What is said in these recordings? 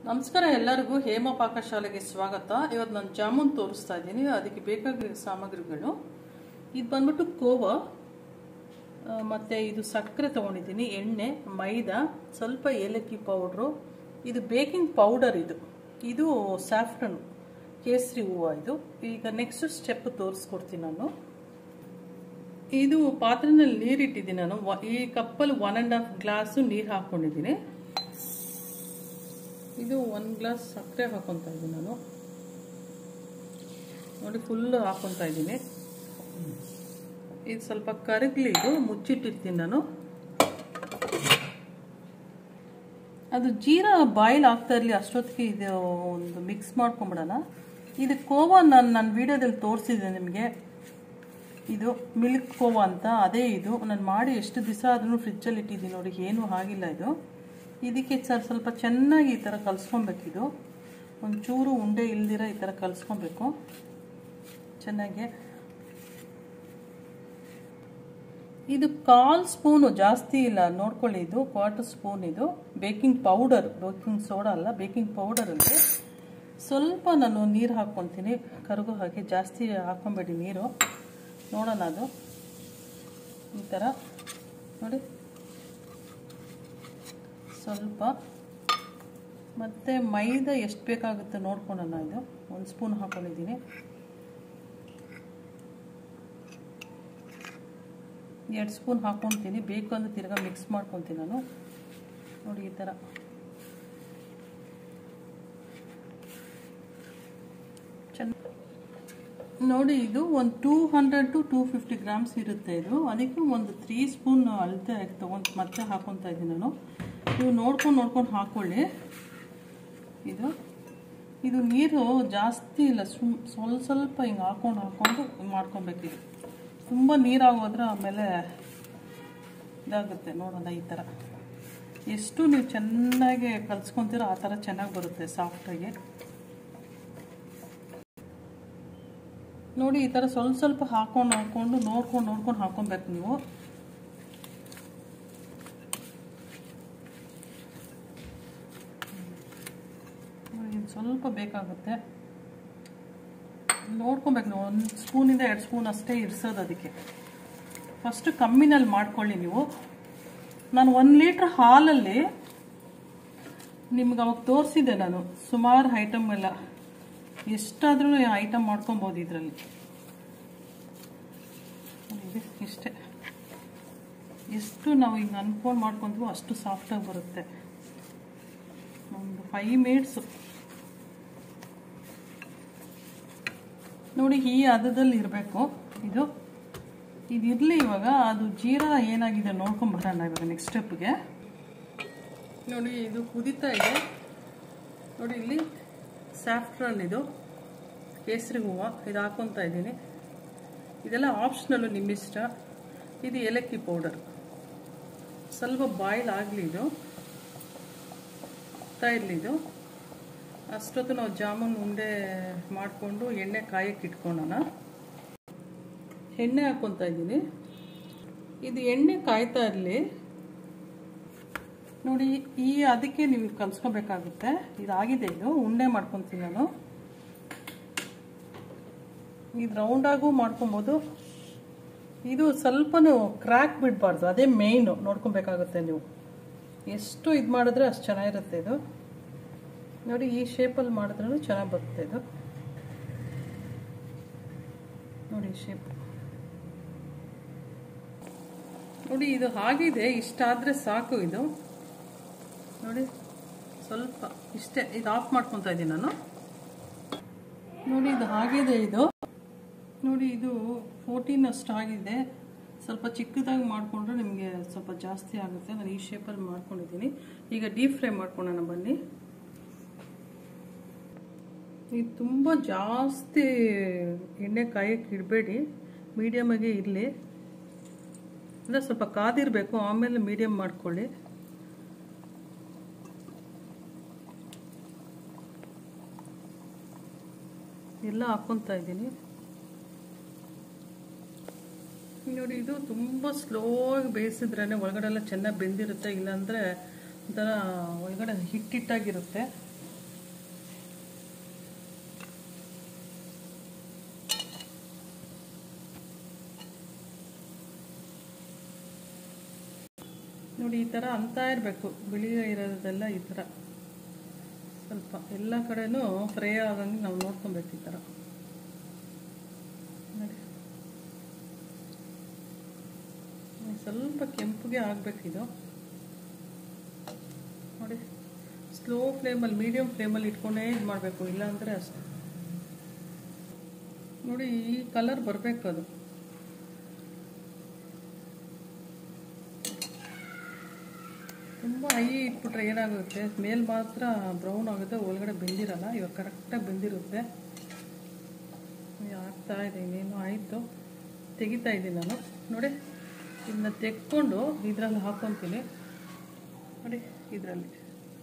ನಮಸ್ಕಾರ ಎಲ್ಲರಿಗೂ ಹೇಮ ಪಾಕಶಾಲೆಗೆ ಸ್ವಾಗತ ಇವತ್ತು ನಾನು ಜಾಮೂನ್ ತೋರಿಸ್ತಾ ಇದ್ದೀನಿ ಅದಕ್ಕೆ ಬೇಕಾಗಿರೋ ಸಾಮಗ್ರಿಗಳು ಇದು ಬಂದ್ಬಿಟ್ಟು ಕೋವಾ ಆ, ಮತ್ತೆ ಇದು ಸಕ್ಕರೆ ತೊಗೊಂಡಿದ್ದೀನಿ ಎಣ್ಣೆ ಮೈದಾ ಸ್ವಲ್ಪ ಏಲಕ್ಕಿ ಪೌಡ್ರು ಇದು ಬೇಕಿಂಗ್ ಪೌಡರ್ ಇದು ಇದು ಸ್ಯಾಫ್ರನ್ ಕೇಸರಿ ಹೂವು ಇದು ಈಗ ನೆಕ್ಸ್ಟ್ ಸ್ಟೆಪ್ ತೋರಿಸ್ಕೊಡ್ತೀನಿ ನಾನು ಇದು ಪಾತ್ರೆನಲ್ಲಿ ನೀರಿಟ್ಟಿದ್ದೀನಿ ನಾನು ವ- ಈ ಕಪ್ಪಲ್ಲಿ ಒನ್ ಆ್ಯಂಡ್ ಹಾಫ್ ಗ್ಲಾಸು ನೀರು ಹಾಕ್ಕೊಂಡಿದ್ದೀನಿ ಇದು ಒಂದು ಗ್ಲಾಸ್ ಸಕ್ಕರೆ ಹಾಕೊತಾ ಇದ್ದೀನಿ ನಾನು ನೋಡಿ ಫುಲ್ ಹಾಕೊತಾ ಇದ್ದೀನಿ ಇದು ಸ್ವಲ್ಪ ಕರಗ್ಲಿ ಇದು ಮುಚ್ಚಿಟ್ಟಿರ್ತೀನಿ ನಾನು ಅದು ಜೀರಾ ಬಾಯ್ಲ್ ಆಗ್ತಾ ಇರಲಿ ಅಷ್ಟೊತ್ತಿಗೆ ಇದು ಒಂದು ಮಿಕ್ಸ್ ಮಾಡ್ಕೊಂಬಿಡೋಣ ಇದು ಕೋವಾ ನಾನು ನನ್ನ ವಿಡಿಯೋದಲ್ಲಿ ತೋರಿಸಿದೆ ನಿಮಗೆ ಇದು ಮಿಲ್ಕ್ ಕೋವಾ ಅಂತ ಅದೇ ಇದು ನಾನು ಮಾಡಿ ಎಷ್ಟು ದಿವಸ ಆದ್ರೂ ಫ್ರಿಜ್ಜಲ್ಲಿ ಇಟ್ಟಿದ್ದೀನಿ ನೋಡಿ ಏನೂ ಆಗಿಲ್ಲ ಇದು ಇದಕ್ಕೆ ಸರ್ ಸ್ವಲ್ಪ ಚೆನ್ನಾಗಿ ಈ ಥರ ಕಲಿಸ್ಕೊಬೇಕಿದು ಒಂಚೂರು ಉಂಡೆ ಇಲ್ದಿರ ಈ ಥರ ಕಲಿಸ್ಕೊಬೇಕು ಚೆನ್ನಾಗಿ ಇದು ಕಾಲ್ ಸ್ಪೂನು ಜಾಸ್ತಿ ಇಲ್ಲ ನೋಡ್ಕೊಳ್ಳಿ ಇದು ಕ್ವಾರ್ಟರ್ ಸ್ಪೂನ್ ಇದು ಬೇಕಿಂಗ್ ಪೌಡರ್ ಬೇಕಿಂಗ್ ಸೋಡಾ ಅಲ್ಲ ಬೇಕಿಂಗ್ ಪೌಡರಲ್ಲಿ ಸ್ವಲ್ಪ ನಾನು ನೀರು ಹಾಕ್ಕೊತೀನಿ ಕರಗೋ ಹಾಗೆ ಜಾಸ್ತಿ ಹಾಕ್ಕೊಬೇಡಿ ನೀರು ನೋಡೋಣ ಅದು ಈ ಥರ ನೋಡಿ ಸ್ವಲ್ಪ ಮತ್ತು ಮೈದಾ ಎಷ್ಟು ಬೇಕಾಗುತ್ತೆ ನೋಡ್ಕೊಳ್ಳೋಣ ಇದು ಒಂದು ಸ್ಪೂನ್ ಹಾಕ್ಕೊಂಡಿದ್ದೀನಿ ಎರಡು ಸ್ಪೂನ್ ಹಾಕ್ಕೊತೀನಿ ಬೇಕು ಅಂದರೆ ತಿರ್ಗಾ ಮಿಕ್ಸ್ ಮಾಡ್ಕೊತೀನಿ ನಾನು ನೋಡಿ ಈ ಥರ ಚೆನ್ನ ನೋಡಿ ಇದು ಒಂದು two hundred to two fifty grams ಇರುತ್ತೆ ಇದು ಅದಕ್ಕೆ ಒಂದು ತ್ರೀ ಸ್ಪೂನ್ ಅಳತೆ ತೊಗೊಂಡು ಮತ್ತೆ ಹಾಕೊತಾ ಇದ್ದೀನಿ ನಾನು ನೀವು ನೋಡ್ಕೊಂಡು ನೋಡ್ಕೊಂಡು ಹಾಕ್ಕೊಳ್ಳಿ ಇದು ಇದು ನೀರು ಜಾಸ್ತಿ ಇಲ್ಲ ಸುಮ್ ಸ್ವಲ್ಪ ಸ್ವಲ್ಪ ಹಿಂಗೆ ಹಾಕ್ಕೊಂಡು ಹಾಕ್ಕೊಂಡು ಮಾಡ್ಕೊಬೇಕು ಇದು ತುಂಬ ನೀರಾಗೋದ್ರೆ ಆಮೇಲೆ ಇದಾಗುತ್ತೆ ನೋಡೋಣ ಈ ಥರ ಎಷ್ಟು ನೀವು ಚೆನ್ನಾಗಿ ಕಲ್ಸ್ಕೊತೀರೋ ಆ ಥರ ಚೆನ್ನಾಗಿ ಬರುತ್ತೆ ಸಾಫ್ಟಾಗಿ ನೋಡಿ ಈ ಥರ ಸ್ವಲ್ಪ ಸ್ವಲ್ಪ ಹಾಕೊಂಡು ಹಾಕೊಂಡು ನೋಡ್ಕೊಂಡು ನೋಡ್ಕೊಂಡು ಹಾಕೊಬೇಕು ನೀವು ನೋಡಿ, ಇದು ಸ್ವಲ್ಪ ಬೇಕಾಗುತ್ತೆ ನೋಡ್ಕೊಬೇಕು ನೀವು ಒಂದು ಸ್ಪೂನಿಂದ ಎರಡು ಸ್ಪೂನ್ ಅಷ್ಟೇ ಇರಿಸೋದು ಅದಕ್ಕೆ ಫಸ್ಟ್ ಕಮ್ಮಿನಲ್ಲಿ ಮಾಡ್ಕೊಳ್ಳಿ ನೀವು ನಾನು ಒಂದು ಲೀಟ್ರ್ ಹಾಲಲ್ಲಿ ನಿಮ್ಗೆ ಅವಾಗ ತೋರಿಸಿದ್ದೆ ನಾನು ಸುಮಾರು ಐಟಮ್ ಎಲ್ಲ ಎಷ್ಟಾದರೂ ಐಟಮ್ ಮಾಡ್ಕೊಬೋದು ಇದರಲ್ಲಿ ಇಷ್ಟೇ ಎಷ್ಟು ನಾವು ಹಿಂಗೆ ಅನ್ಕೊಂಡು ಮಾಡ್ಕೊಂತೀವೋ ಅಷ್ಟು ಸಾಫ್ಟಾಗಿ ಬರುತ್ತೆ ಒಂದು ಫೈವ್ ಮಿನಿಟ್ಸು ನೋಡಿ ಈ ಹದದಲ್ಲಿ ಇರಬೇಕು ಇದು ಇದಿರಲಿ ಇವಾಗ ಅದು ಜೀರಾ ಏನಾಗಿದೆ ನೋಡ್ಕೊಂಬರೋಣ ಇವಾಗ ನೆಕ್ಸ್ಟ್ ಸ್ಟೆಪ್ಗೆ ನೋಡಿ ಇದು ಕುದೀತಾ ಇದೆ ನೋಡಿ ಇಲ್ಲಿ ಸ್ಯಾಫ್ರನ್ ಇದು ಕೇಸರಿ ಹೂವು ಇದು ಹಾಕೊತಾ ಇದ್ದೀನಿ ಇದೆಲ್ಲ ಆಪ್ಷನಲ್ಲು ನಿಮ್ಮಿಷ್ಟ ಇದು ಏಲಕ್ಕಿ ಪೌಡರ್ ಸ್ವಲ್ಪ ಬಾಯ್ಲ್ ಆಗಲಿ ಇದು ಇರಲಿ ಇದು ಅಷ್ಟೊತ್ತು ನಾವು ಜಾಮೂನ್ ಉಂಡೆ ಮಾಡಿಕೊಂಡು ಎಣ್ಣೆ ಕಾಯಕ್ಕೆ ಇಟ್ಕೊಳ್ಳೋಣ ಎಣ್ಣೆ ಹಾಕ್ಕೊತಾ ಇದ್ದೀನಿ ಇದು ಎಣ್ಣೆ ಕಾಯ್ತಾ ಇರಲಿ ನೋಡಿ ಈ ಅದಕ್ಕೆ ನೀವು ಕಲ್ಸ್ಕೊಬೇಕಾಗುತ್ತೆ ಇದಾಗಿದೆ ಇದು ಉಂಡೆ ಮಾಡ್ಕೊತೀನಿ ನಾನು ಇದು ರೌಂಡಾಗೂ ಮಾಡ್ಕೊಬೋದು ಇದು ಸ್ವಲ್ಪನೂ ಕ್ರ್ಯಾಕ್ ಬಿಡಬಾರ್ದು ಅದೇ ಮೇಯ್ನು ನೋಡ್ಕೊಬೇಕಾಗುತ್ತೆ ನೀವು ಎಷ್ಟು ಇದು ಮಾಡಿದ್ರೆ ಅಷ್ಟು ಚೆನ್ನಾಗಿರುತ್ತೆ ಇದು ನೋಡಿ ಈ ಶೇಪಲ್ಲಿ ಮಾಡಿದ್ರೂ ಚೆನ್ನಾಗಿ ಬರುತ್ತೆ ಇದು ನೋಡಿ ಈ ಶೇಪ್ ನೋಡಿ ಇದು ಆಗಿದೆ ಇಷ್ಟಾದರೆ ಸಾಕು ಇದು ನೋಡಿ ಸ್ವಲ್ಪ ಇಷ್ಟೇ ಇದು ಆಫ್ ಮಾಡ್ಕೊತಾ ಇದ್ದೀನಿ ನಾನು ನೋಡಿ ಇದು ಆಗಿದೆ ಇದು ನೋಡಿ ಇದು ಫೋರ್ಟೀನ್ ಅಷ್ಟು ಆಗಿದೆ ಸ್ವಲ್ಪ ಚಿಕ್ಕದಾಗಿ ಮಾಡಿಕೊಂಡ್ರೆ ನಿಮಗೆ ಸ್ವಲ್ಪ ಜಾಸ್ತಿ ಆಗುತ್ತೆ ನಾನು ಈ ಶೇಪಲ್ಲಿ ಮಾಡ್ಕೊಂಡಿದ್ದೀನಿ ಈಗ ಡೀಪ್ ಫ್ರೈ ಮಾಡ್ಕೊಳ್ಳೋಣ ಬನ್ನಿ ಇದು ತುಂಬ ಜಾಸ್ತಿ ಎಣ್ಣೆ ಕಾಯಕ್ಕೆ ಇಡಬೇಡಿ ಮೀಡಿಯಮಾಗೆ ಇರಲಿ ಅಂದರೆ ಸ್ವಲ್ಪ ಕಾದಿರಬೇಕು ಆಮೇಲೆ ಮೀಡಿಯಮ್ ಮಾಡ್ಕೊಳ್ಳಿ ಎಲ್ಲ ಹಾಕ್ಕೊತಾ ಇದ್ದೀನಿ ನೋಡಿ ಇದು ತುಂಬ ಸ್ಲೋ ಆಗಿ ಬೇಯಿಸಿದ್ರೇ ಒಳಗಡೆ ಎಲ್ಲ ಚೆನ್ನಾಗಿ ಬೆಂದಿರುತ್ತೆ ಇಲ್ಲಾಂದರೆ ಒಂಥರ ಒಳಗಡೆ ಹಿಟ್ಟಿಟ್ಟಾಗಿರುತ್ತೆ ನೋಡಿ ಈ ಥರ ಅಂತ ಇರಬೇಕು ಬಿಳಿ ಇರೋದೆಲ್ಲ ಈ ಥರ ಸ್ವಲ್ಪ ಎಲ್ಲ ಕಡೆನೂ ಫ್ರೈ ಆಗಂಗೆ ನಾವು ನೋಡ್ಕೊಬೇಕು ಈ ಥರ ನೋಡಿ ಸ್ವಲ್ಪ ಕೆಂಪುಗೆ ಆಗಬೇಕಿದು ನೋಡಿ ಸ್ಲೋ ಫ್ಲೇಮಲ್ಲಿ ಮೀಡಿಯಮ್ ಫ್ಲೇಮಲ್ಲಿ ಇಟ್ಕೊಂಡೇ ಇದು ಮಾಡಬೇಕು ಇಲ್ಲಾಂದರೆ ಅಷ್ಟೆ ನೋಡಿ ಈ ಕಲರ್ ಬರಬೇಕು ಅದು ತುಂಬ ಹೈ ಇಟ್ಬಿಟ್ರೆ ಏನಾಗುತ್ತೆ ಮೇಲ್ ಮಾತ್ರ ಬ್ರೌನ್ ಆಗುತ್ತೆ ಒಳಗಡೆ ಬೆಂದಿರಲ್ಲ ಇವಾಗ ಕರೆಕ್ಟಾಗಿ ಬೆಂದಿರುತ್ತೆ ಆಗ್ತಾ ಇದೆ ಇನ್ನೇನು ಆಯಿತು ತೆಗಿತಾ ಇದ್ದೀನಿ ನಾನು ನೋಡಿ ಇದನ್ನ ತೆಕ್ಕೊಂಡು ಇದರಲ್ಲಿ ಹಾಕ್ಕೊತೀನಿ ನೋಡಿ ಇದರಲ್ಲಿ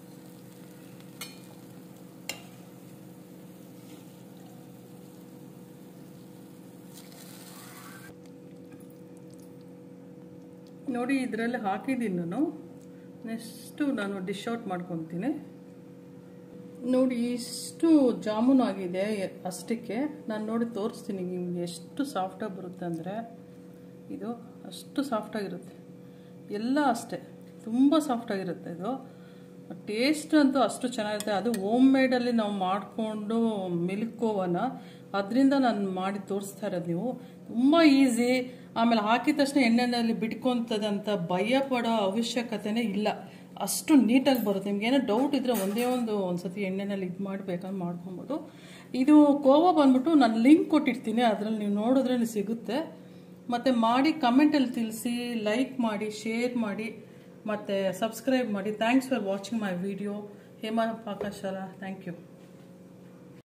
ನೋಡಿ ಇದರಲ್ಲಿ ಹಾಕಿದ್ದೀನಿ ನಾನು ನೆಕ್ಸ್ಟು ನಾನು ಡಿಶ್ ಔಟ್ ಮಾಡ್ಕೊತೀನಿ ನೋಡಿ ಇಷ್ಟು ಜಾಮೂನ್ ಆಗಿದೆ ಅಷ್ಟಕ್ಕೆ ನಾನು ನೋಡಿ ತೋರಿಸ್ತೀನಿ ನಿಮ್ಗೆ ಎಷ್ಟು ಸಾಫ್ಟಾಗಿ ಬರುತ್ತೆ ಅಂದರೆ ಇದು ಅಷ್ಟು ಸಾಫ್ಟಾಗಿರುತ್ತೆ ಎಲ್ಲ ಅಷ್ಟೇ ತುಂಬ ಸಾಫ್ಟಾಗಿರುತ್ತೆ ಇದು ಟೇಸ್ಟ್ ಅಂತೂ ಅಷ್ಟು ಚೆನ್ನಾಗಿರುತ್ತೆ ಅದು ಹೋಮ್ ಮೇಡಲ್ಲಿ ನಾವು ಮಾಡಿಕೊಂಡು ಮಿಲ್ಕೋವನ ಅದರಿಂದ ನಾನು ಮಾಡಿ ತೋರಿಸ್ತಾ ಇರೋದು ನೀವು ತುಂಬ ಈಸಿ ಆಮೇಲೆ ಹಾಕಿದ ತಕ್ಷಣ ಎಣ್ಣೆನಲ್ಲಿ ಬಿಟ್ಕೊತದೆ ಅಂತ ಭಯ ಪಡೋ ಅವಶ್ಯಕತೆನೇ ಇಲ್ಲ ಅಷ್ಟು ನೀಟಾಗಿ ಬರುತ್ತೆ ನಿಮ್ಗೆ ಏನೋ ಡೌಟ್ ಇದ್ದರೆ ಒಂದೇ ಒಂದು ಒಂದ್ಸತಿ ಎಣ್ಣೆನಲ್ಲಿ ಇದು ಮಾಡಬೇಕಂತ ಮಾಡ್ಕೊಬೋದು ಇದು ಕೋವಾ ಬಂದ್ಬಿಟ್ಟು ನಾನು ಲಿಂಕ್ ಕೊಟ್ಟಿರ್ತೀನಿ ಅದರಲ್ಲಿ ನೀವು ನೋಡಿದ್ರೆ ಸಿಗುತ್ತೆ ಮತ್ತು ಮಾಡಿ ಕಮೆಂಟಲ್ಲಿ ತಿಳಿಸಿ ಲೈಕ್ ಮಾಡಿ ಶೇರ್ ಮಾಡಿ ಮತ್ತು ಸಬ್ಸ್ಕ್ರೈಬ್ ಮಾಡಿ thanks for watching my video Hema Pakashala thank you